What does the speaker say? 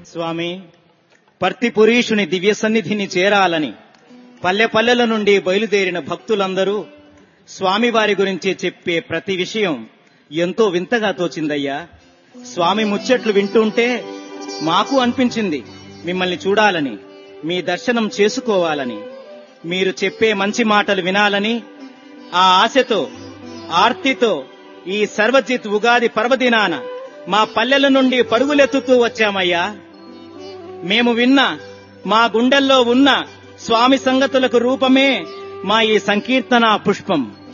స్వామి పర్తిపురీషుని దివ్య సన్నిధిని చేరాలని పల్లె పల్లెల నుండి బయలుదేరిన భక్తులందరూ స్వామివారి గురించి చెప్పే ప్రతి విషయం ఎంతో వింతగా తోచిందయ్యా స్వామి ముచ్చట్లు వింటుంటే మాకు అనిపించింది మిమ్మల్ని చూడాలని మీ దర్శనం చేసుకోవాలని మీరు చెప్పే మంచి మాటలు వినాలని ఆ ఆశతో ఆర్తితో ఈ సర్వజిత్ ఉగాది పర్వదినాన మా పల్లెల నుండి పరుగులెత్తుతూ వచ్చామయ్యా మేము విన్న మా గుండెల్లో ఉన్న స్వామి సంగతులకు రూపమే మా ఈ సంకీర్తన పుష్పం